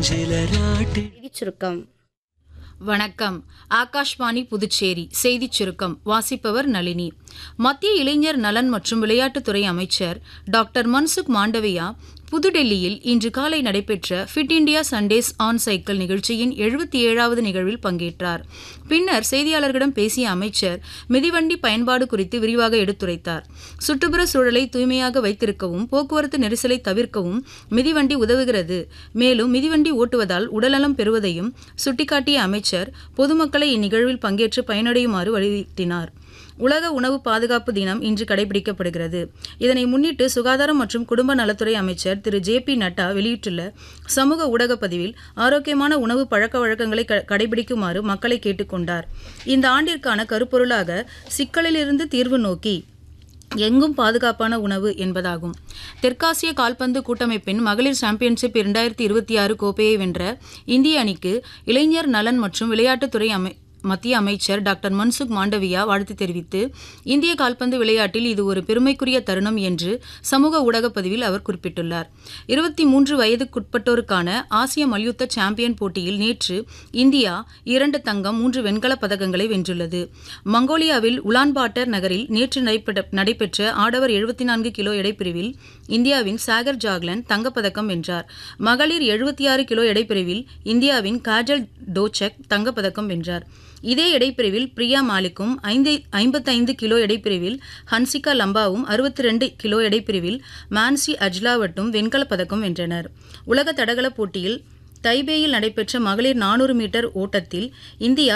ஊஞ்சலராட்டு செய்திச் சுருக்கம் வணக்கம் ஆகாஷ்வாணி புதுச்சேரி செய்திச் சுருக்கம் வாசிப்பவர் நளினி மத்திய இளைஞர் நலன் மற்றும் விளையாட்டுத்துறை அமைச்சர் டாக்டர் மன்சுக் மாண்டவியா புதுடெல்லியில் இன்று காலை நடைபெற்ற fit India Sundays on cycle நிகழ்ச்சியின் எழுபத்தி ஏழாவது நிகழ்வில் பங்கேற்றார் பின்னர் செய்தியாளர்களிடம் பேசிய அமைச்சர் மிதிவண்டி பயன்பாடு குறித்து விரிவாக எடுத்துரைத்தார் சுற்றுப்புற சூழலை தூய்மையாக வைத்திருக்கவும் போக்குவரத்து நெரிசலை தவிர்க்கவும் மிதிவண்டி உதவுகிறது மேலும் மிதிவண்டி ஓட்டுவதால் உடல்நலம் பெறுவதையும் சுட்டிக்காட்டிய அமைச்சர் பொதுமக்களை இந்நிகழ்வில் பங்கேற்று பயனடையுமாறு வலியுறுத்தினார் உலக உணவு பாதுகாப்பு தினம் இன்று கடைபிடிக்கப்படுகிறது இதனை முன்னிட்டு சுகாதாரம் மற்றும் குடும்ப நலத்துறை அமைச்சர் திரு ஜே பி நட்டா வெளியிட்டுள்ள சமூக ஊடக பதிவில் ஆரோக்கியமான உணவு பழக்க வழக்கங்களை க- கடைபிடிக்குமாறு மக்களை கேட்டுக்கொண்டார் இந்த ஆண்டிற்கான கருப்பொருளாக சிக்கலிலிருந்து தீர்வு நோக்கி எங்கும் பாதுகாப்பான உணவு என்பதாகும் தெற்காசிய கால்பந்து கூட்டமைப்பின் மகளிர் சாம்பியன்ஷிப் இரண்டாயிரத்தி இருபத்தி ஆறு கோப்பையை வென்ற இந்திய அணிக்கு இளைஞர் நலன் மற்றும் விளையாட்டுத்துறை அமை மத்திய அமைச்சர் டாக்டர் மன்சுக் மாண்டவியா வாழ்த்து தெரிவித்து இந்திய கால்பந்து விளையாட்டில் இது ஒரு பெருமைக்குரிய தருணம் என்று சமூக ஊடகப் பதிவில் அவர் குறிப்பிட்டுள்ளார் இருபத்தி மூன்று வயதுக்குட்பட்டோருக்கான ஆசிய மல்யுத்த சாம்பியன் போட்டியில் நேற்று இந்தியா இரண்டு தங்கம் மூன்று வெண்கலப் பதக்கங்களை வென்றுள்ளது மங்கோலியாவில் உலான்பாட்டர் நகரில் நேற்று நடைபெற்ற நடைபெற்ற ஆடவர் எழுபத்தி நான்கு கிலோ எடைப்பிரிவில் இந்தியாவின் சாகர் ஜாக்லன் தங்கப்பதக்கம் வென்றார் மகளிர் எழுபத்தி ஆறு கிலோ எடைப்பிரிவில் இந்தியாவின் காஜல் டோச்சக் தங்கப்பதக்கம் வென்றார் இதே எடைப்பிரிவில் பிரியா மாலிக்கும் ஐந்து ஐம்பத்தைந்து கிலோ எடைப்பிரிவில் ஹன்சிகா லம்பாவும் அறுபத்தி ரெண்டு கிலோ எடைப்பிரிவில் மான்சி அஜ்லாவட்டும் வெண்கலப் பதக்கம் வென்றனர் உலக தடகள போட்டியில் தைபேயில் நடைபெற்ற மகளிர் நானூறு மீட்டர் ஓட்டத்தில் இந்தியா